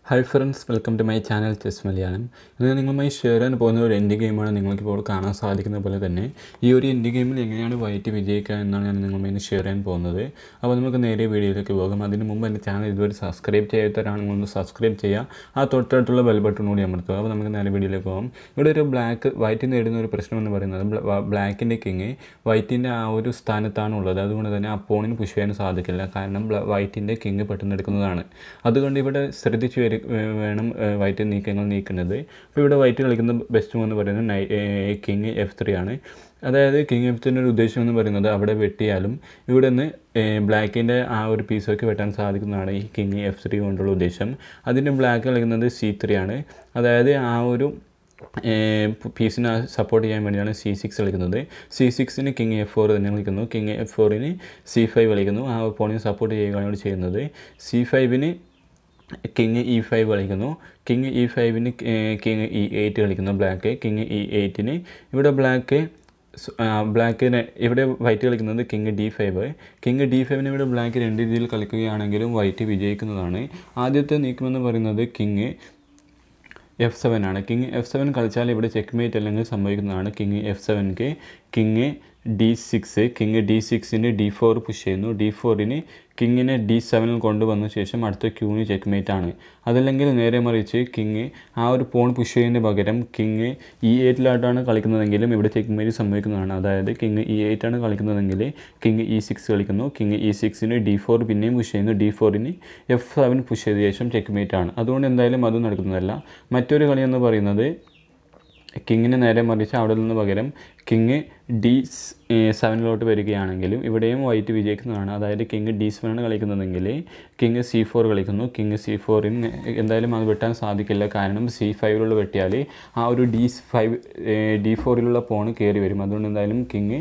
hi friends welcome to my channel chess Malayalam ഇന്ന് നിങ്ങളുമായി share ചെയ്യാൻ പോകുന്ന ഒരു എൻഡ് ഗെയിമാണ് നിങ്ങൾക്കിപ്പോൾ കാണാൻ സാധിക്കുന്ന പോലെ തന്നെ ഈ ഒരു എൻഡ് ഗെയിമിൽ എങ്ങനെയാണ് വൈറ്റ് വിജയിക്കുക എന്നാണ് ഞാൻ നിങ്ങളുമായി ഇന്ന് ഷെയർ ചെയ്യാൻ പോകുന്നത് അപ്പോൾ നമുക്ക് നേരെ വീഡിയോയിലേക്ക് പോകാം അതിന് മുമ്പ് എൻ്റെ ചാനൽ ഇതുവരെ സബ്സ്ക്രൈബ് ചെയ്യാത്തവരാണെങ്കിൽ ഒന്ന് സബ്സ്ക്രൈബ് ചെയ്യുക ആ തൊട്ടടുത്തുള്ള ബെൽ ബട്ടൺ കൂടി അമർത്തുക അപ്പോൾ നമുക്ക് നേരെ വീഡിയോയിലേക്ക് പോകാം ഇവിടെ ഒരു ബ്ലാക്ക് വൈറ്റ് നേടുന്ന ഒരു പ്രശ്നം എന്ന് പറയുന്നത് ബ്ലാക്കിൻ്റെ കിങ് വൈറ്റിൻ്റെ ആ ഒരു സ്ഥാനത്താണ് ഉള്ളത് അതുകൊണ്ട് തന്നെ അപ്പോണിന് പുഷ് ചെയ്യാൻ സാധിക്കില്ല കാരണം വൈറ്റിൻ്റെ കിങ് പെട്ടെന്ന് എടുക്കുന്നതാണ് അതുകൊണ്ട് ഇവിടെ ശ്രദ്ധിച്ച് വരി വേണം വൈറ്റ് നീക്കങ്ങൾ നീക്കുന്നത് അപ്പോൾ ഇവിടെ വൈറ്റ് കളിക്കുന്ന ബെസ്റ്റ് മൂവ് എന്ന് പറയുന്നത് നൈ കിങ് എഫ് ത്രീ ആണ് അതായത് കിങ് എഫ് ത്രീൻ്റെ ഒരു ഉദ്ദേശം എന്ന് പറയുന്നത് അവിടെ വെട്ടിയാലും ഇവിടെ നിന്ന് ബ്ലാക്കിൻ്റെ ആ ഒരു പീസൊക്കെ വെട്ടാൻ സാധിക്കുന്നതാണ് ഈ കിങ് എഫ് ത്രീ കൊണ്ടുള്ള ഉദ്ദേശം അതിൻ്റെ ബ്ലാക്ക് കളിക്കുന്നത് സി ത്രീ ആണ് അതായത് ആ ഒരു പീസിനെ സപ്പോർട്ട് ചെയ്യാൻ വേണ്ടിയാണ് സി സിക്സ് കളിക്കുന്നത് സി സിക്സിന് കിങ് എഫ് ഫോർ തന്നെ കളിക്കുന്നു കിങ് എഫ് ഫോറിന് സി ഫൈവ് കളിക്കുന്നു ആ പോണിനെ സപ്പോർട്ട് ചെയ്യുകയാണ് ഇവിടെ ചെയ്യുന്നത് സി ഫൈവിന് കിങ് ഇ ഫൈവ് കളിക്കുന്നു കിങ് ഇ ഫൈവിന് കിങ് ഇ എയ്റ്റ് കളിക്കുന്നു ബ്ലാക്ക് കിങ് ഇ എയ്റ്റിന് ഇവിടെ ബ്ലാക്ക് ബ്ലാക്കിന് ഇവിടെ വൈറ്റ് കളിക്കുന്നത് king D five king D ഫൈവിന് ഇവിടെ ബ്ലാക്ക് രണ്ട് രീതിയിൽ കളിക്കുകയാണെങ്കിലും വൈറ്റ് വിജയിക്കുന്നതാണ് ആദ്യത്തെ നീക്കമെന്ന് പറയുന്നത് കിങ് എഫ് സെവൻ ആണ് കിങ് എഫ് സെവൻ കളിച്ചാൽ ഇവിടെ ചെക്ക് മേറ്റ് അല്ലെങ്കിൽ സംഭവിക്കുന്നതാണ് കിങ് എഫ് സെവൻക്ക് king D six king D സിക്സിന് ഡി ഫോർ പുഷ് ചെയ്യുന്നു ഡി ഫോറിന് കിങ്ങിനെ ഡി സെവനിൽ കൊണ്ടുവന്ന ശേഷം അടുത്ത ക്യൂന് ചെക്ക് മേറ്റ് ആണ് അതല്ലെങ്കിൽ നേരെ മറിച്ച് കിങ് ആ ഒരു പോൺ പുഷ് ചെയ്യുന്നതിന് പകരം കിങ് ഇ എയ്റ്റിലായിട്ടാണ് കളിക്കുന്നതെങ്കിലും ഇവിടെ ചെക്ക് മേറ്റ് സംഭവിക്കുന്നതാണ് അതായത് കിങ് ഇ എയ്റ്റ് ആണ് കളിക്കുന്നതെങ്കിൽ കിങ് ഇ സിക്സ് കളിക്കുന്നു കിങ് ഇ സിക്സിന് ഡി ഫോർ പിന്നെയും പുഷ് ചെയ്യുന്നു ഡി ഫോറിന് എഫ് സെവൻ പുഷ് ചെയ്ത ശേഷം ചെക്ക് മേറ്റ് ആണ് അതുകൊണ്ട് എന്തായാലും അത് നടക്കുന്നതല്ല മറ്റൊരു കളി എന്ന് പറയുന്നത് കിങ്ങിന് നേരെ മറിച്ച് അവിടെ നിന്ന് പകരം കിങ് ഡി സെവനിലോട്ട് വരികയാണെങ്കിലും ഇവിടെയും വൈറ്റ് വിജയിക്കുന്നതാണ് അതായത് കിങ് ഡി സെവനാണ് കളിക്കുന്നതെങ്കിൽ കിങ് സി ഫോർ കളിക്കുന്നു കിങ് സി ഫോറിന് എന്തായാലും അത് വെട്ടാൻ സാധിക്കില്ല കാരണം സി ഫൈവിലുള്ള വെട്ടിയാൽ ആ ഒരു ഡി ഫൈവ് ഡി ഫോറിലുള്ള പോണ് കയറി വരും അതുകൊണ്ട് എന്തായാലും കിങ്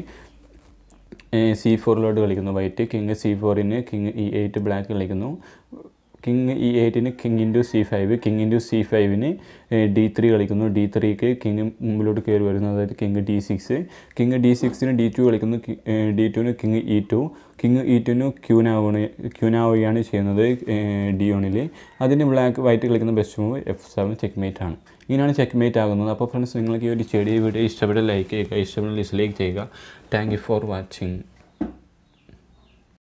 സി ഫോറിലോട്ട് കളിക്കുന്നു വൈറ്റ് കിങ് സി ഫോറിന് കിങ് ഇ എയ്റ്റ് ബ്ലാക്ക് കളിക്കുന്നു കിങ് ഇ എയ്റ്റിന് king into C five king into C ഫൈവിന് ഡി ത്രീ കളിക്കുന്നു ഡി ത്രീക്ക് കിങ് മുമ്പിലോട്ട് കയറി വരുന്നു അതായത് king D six king D സിക്സിന് ഡി ടു കളിക്കുന്നു ഡി ടുവിന് king E two king E ടുവിന് ക്യൂനാവുകയാണ് ക്യൂനാവുകയാണ് ചെയ്യുന്നത് ഡി ഓണിൽ അതിന് ബ്ലാക്ക് വൈറ്റ് കളിക്കുന്ന best move F seven checkmate ആണ് ഇങ്ങനെയാണ് ചെക്ക് മേറ്റ് ആകുന്നത് അപ്പോൾ ഫ്രണ്ട്സ് നിങ്ങൾക്ക് ഈ ഒരു ചെടിയ വീഡിയോ ഇഷ്ടപ്പെട്ട ലൈക്ക് ചെയ്യുക ഇഷ്ടപ്പെട്ട ഡിസ്ലൈക്ക് ചെയ്യുക താങ്ക് യു ഫോർ വാച്ചിങ്